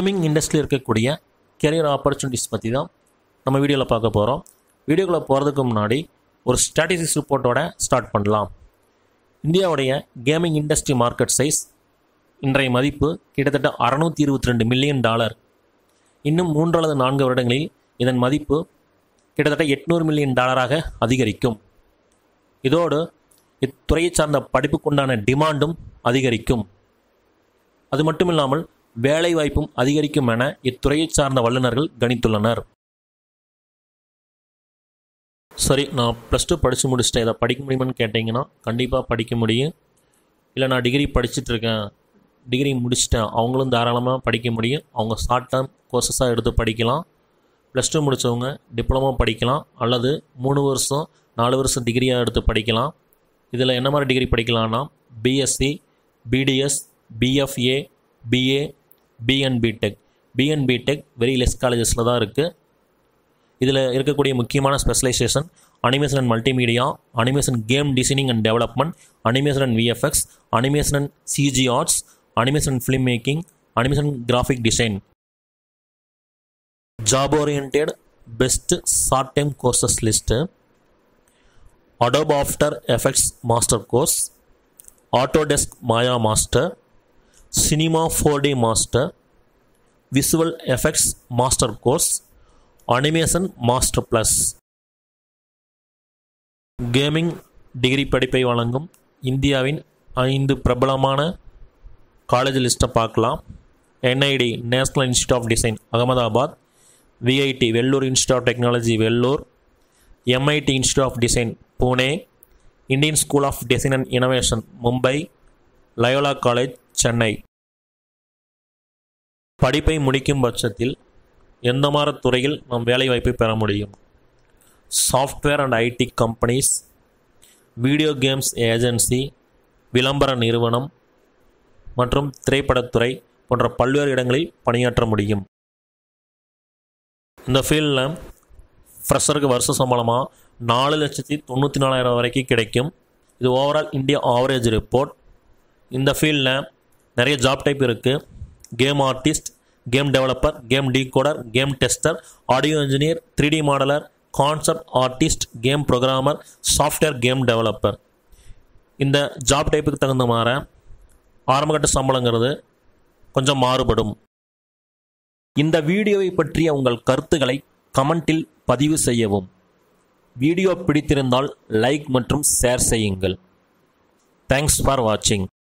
gaming இண்டஸ்ட்ரியில் இருக்கக்கூடிய career opportunities பற்றி தான் நம்ம வீடியோவில் பார்க்க போகிறோம் வீடியோக்குள்ளே போகிறதுக்கு முன்னாடி ஒரு ஸ்டாட்டிஸ்டிக்ஸ் ரிப்போர்ட்டோட ஸ்டார்ட் பண்ணலாம் இந்தியாவுடைய கேமிங் இண்டஸ்ட்ரி மார்க்கெட் சைஸ் இன்றைய மதிப்பு கிட்டத்தட்ட அறநூற்றி இருபத்தி ரெண்டு மில்லியன் டாலர் இன்னும் மூன்று அல்லது நான்கு வருடங்களில் இதன் மதிப்பு கிட்டத்தட்ட எட்நூறு மில்லியன் டாலராக அதிகரிக்கும் இதோடு இத்துறையை சார்ந்த படிப்புக்குண்டான டிமாண்டும் அதிகரிக்கும் அது மட்டுமில்லாமல் வேலைவாய்ப்பும் அதிகரிக்கும் என இத்துறையை சார்ந்த வல்லுநர்கள் கணித்துள்ளனர் சரி நான் ப்ளஸ் டூ படித்து முடிச்சிட்டேன் இதை படிக்க முடியுமான்னு கேட்டிங்கன்னா கண்டிப்பாக படிக்க முடியும் இல்லை நான் டிகிரி படிச்சுட்டு இருக்கேன் டிகிரி முடிச்சிட்டேன் அவங்களும் தாராளமாக படிக்க முடியும் அவங்க ஷார்ட் டேர்ம் கோர்சஸாக எடுத்து படிக்கலாம் ப்ளஸ் டூ முடித்தவங்க டிப்ளமோ படிக்கலாம் அல்லது மூணு வருஷம் நாலு வருஷம் டிகிரியாக எடுத்து படிக்கலாம் இதில் என்ன மாதிரி டிகிரி படிக்கலாம்னா BSc BDS BFA BA BN BTech BN BTech very less காலேஜஸில் தான் இருக்குது இதில் இருக்கக்கூடிய முக்கியமான specialisation animation and multimedia animation game designing and development animation and VFX animation and CG arts animation and film making animation graphic design job oriented best short time courses list Adobe After Effects master course Autodesk Maya master Cinema four D master visual effects master course animation master plus gaming degree படிப்பை வழங்கும் இந்தியாவின் ஐந்து பிரபலமான college லிஸ்ட்டை பார்க்கலாம் NID national institute of design Ahmedabad VIT Vellore institute of technology Vellore MIT institute of design Pune Indian school of design and innovation Mumbai Loyola college Chennai படிப்பை முடிக்கும் பட்சத்தில் எந்த மாதிரி துறையில் நாம் வேலைவாய்ப்பை பெற முடியும் software and IT companies video games agency விளம்பர நிறுவனம் மற்றும் திரைப்படத்துறை போன்ற பல்வேறு இடங்களில் பணியாற்ற முடியும் இந்த ஃபீல்டில் ஃப்ரெஷருக்கு வருஷ சம்பளமாக நாலு லட்சத்தி தொண்ணூற்றி நாலாயிரம் வரைக்கும் கிடைக்கும் இது ஓவரால் இந்தியா ஆவரேஜ் ரிப்போர்ட் இந்த ஃபீல்டில் நிறைய ஜாப் டைப் இருக்குது game artist game developer game decoder game tester audio engineer three D modeler concept artist game programmer software game developer இந்த ஜாப் டைப்புக்கு தகுந்த மாதிரி ஆரம்பகட்ட சம்பளங்கிறது கொஞ்சம் மாறுபடும் இந்த வீடியோவை பற்றிய உங்கள் கருத்துக்களை கமெண்டில் பதிவு செய்யவும் வீடியோ பிடித்திருந்தால் லைக் மற்றும் ஷேர் செய்யுங்கள் தேங்க்ஸ் ஃபார் வாட்சிங்